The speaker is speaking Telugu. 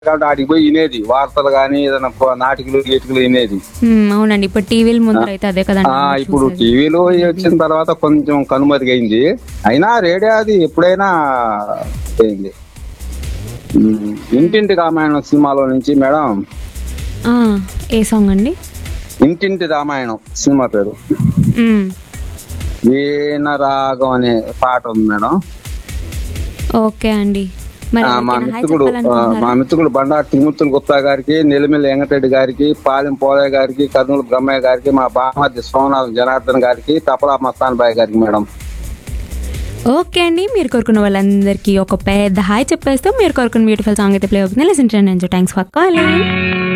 కాబట్టి ఆడికి పోయి వినేది వార్తలు కానీ ఏదైనా ప- నాటికలు గీటికలు వినేది ఉమ్, అవునండి ఇప్పుడు టీవీల ముందర అయితే అదే కదండి ఆ మనం ఇప్పుడు చూసేది. టీవీలో వచ్చిన తర్వాత కొంచెం కనుమరుగైంది అయినా రేడియో అది ఎప్పుడైనా పోయింది ఉమ్, ఇంటింటి రామాయణం సినిమాలో నుంచి మేడం ఆ, ఏ సాంగ్ అండి ఇంటింటి రామాయణం సినిమా పేరు ఉమ్, వీణ రాగం అనే పాట ఉంది మేడం ఓకే అండి మరి ఆ, మా ఎవరికైనా హాయ్ మిత్రుడు ఆ, చెప్పాలనుకుంటున్నారా? మా మిత్రుడు బండారు తిరుమూర్తులు గుప్తా గారికి నెల్లిమిల్లి వెంకటరెడ్డి గారికి పాలెం పోలయ్య గారికి కర్నూలు బ్రహ్మయ్య గారికి మా బామర్ది సోమనాథ్ జనార్దన్ గారికి తపలా మస్తాన్ బాయ్ గారికి మేడం ఓకే అండి మీరు కోరుకున్న వాళ్ళందరికీ ఒక పెద్ద హాయ్ చెప్పేస్తూ మీరు కోరుకున్న బ్యూటిఫుల్ సాంగ్ అయితే ప్లే అవుతుంది లిసన్ చేయండి థ్యాంక్స్ ఫర్ కాలింగ్